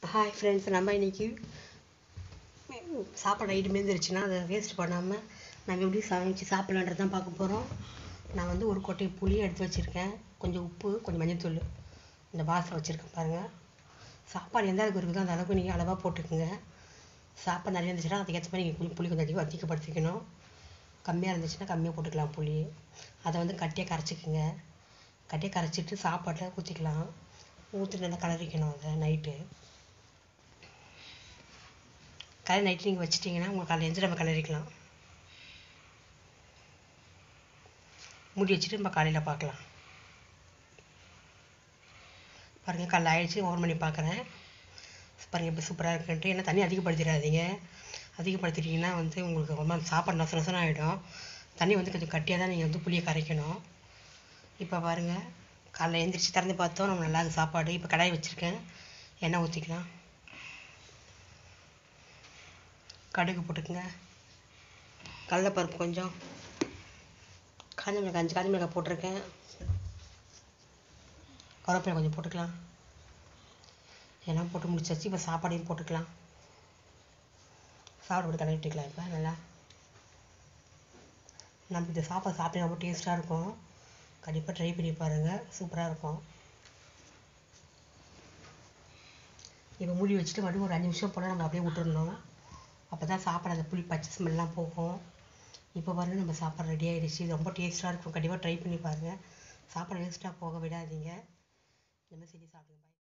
hi friends நம்ம இன்னைக்கு சாப்பாடு நைட்டு மீந்துருச்சுன்னா அதை வேஸ்ட் பண்ணாமல் நம்ம எப்படி சமைச்சு சாப்பிட்லான்றது தான் பார்க்க போகிறோம் நான் வந்து ஒரு கொட்டை புளி எடுத்து வச்சுருக்கேன் கொஞ்சம் உப்பு கொஞ்சம் மஞ்சள்தூள் இந்த பாக்ஸில் வச்சுருக்கேன் பாருங்கள் சாப்பாடு எந்த அளவுக்கு இருக்குதோ அந்த அளவுக்கு நீங்கள் அளவாக போட்டுக்குங்க சாப்பாடு நிறைய இருந்துச்சுன்னா அதுக்கேற்ற மாதிரி நீங்கள் கொஞ்சம் புளி கொஞ்சம் அதிகம் அதிகப்படுத்திக்கணும் கம்மியாக இருந்துச்சுன்னா கம்மியாக போட்டுக்கலாம் புளி அதை வந்து கட்டியாக கரைச்சிக்குங்க கட்டியாக கரைச்சிட்டு சாப்பாட்டில் ஊற்றிக்கலாம் ஊற்றி நல்லா கலரிக்கணும் அதை நைட்டு கலர் நைட்டு நீங்கள் வச்சிட்டிங்கன்னா உங்களுக்கு காலையில் எழுந்து நம்ம கலரிக்கலாம் மூடி வச்சுட்டு நம்ம காலையில் பார்க்கலாம் பாருங்கள் காலைல ஆயிடுச்சு ஓவர் மணி பார்க்குறேன் பாருங்கள் எப்படி சூப்பராக இருக்குன்ட்டு ஏன்னா தண்ணி அதிகப்படுத்திடாதீங்க அதிகப்படுத்திட்டிங்கன்னா வந்து உங்களுக்கு ரொம்ப சாப்பாடு நச நசனம் ஆகிடும் தண்ணி வந்து கொஞ்சம் கட்டியாக தான் நீங்கள் வந்து புளியை கரைக்கணும் இப்போ பாருங்கள் காலைல எழுந்திரிச்சு திறந்து பார்த்தோம் நம்ம நல்லா இருக்கு சாப்பாடு இப்போ கடாய் வச்சுருக்கேன் எண்ணெய் ஊற்றிக்கலாம் கடுகு போட்டுக்குங்க கடலைப்பருப்பு கொஞ்சம் காஞ்ச மிளகாய் அஞ்சு காஞ்ச மிளகாய் போட்டிருக்கேன் கருவேப்பிலை கொஞ்சம் போட்டுக்கலாம் எல்லாம் போட்டு முடிச்சாச்சு இப்போ சாப்பாடையும் போட்டுக்கலாம் சாப்பாடு போட்டு கலரி விட்டுக்கலாம் இப்போ நல்லா நம்ம இந்த சாப்பாடு சாப்பிட்டு ரொம்ப டேஸ்ட்டாக இருக்கும் கண்டிப்பாக ட்ரை பண்ணி பாருங்கள் சூப்பராக இருக்கும் இப்போ மூடி வச்சுட்டு மறுபடியும் ஒரு அஞ்சு நிமிஷம் போல் நம்ம அப்படியே விட்டுறணும் அப்போ தான் சாப்பாடு அந்த புளி பச்சை ஸ்மெல்லாம் போகும் இப்போ பாருங்கள் நம்ம சாப்பாடு ரெடி ஆகிடுச்சு இது ரொம்ப டேஸ்ட்டாக இருக்கும் கண்டிப்பாக ட்ரை பண்ணி பாருங்கள் சாப்பாடு வேஸ்ட்டாக போக விடாதீங்க இந்த மாதிரி செஞ்சு சாப்பிடுங்க பாய்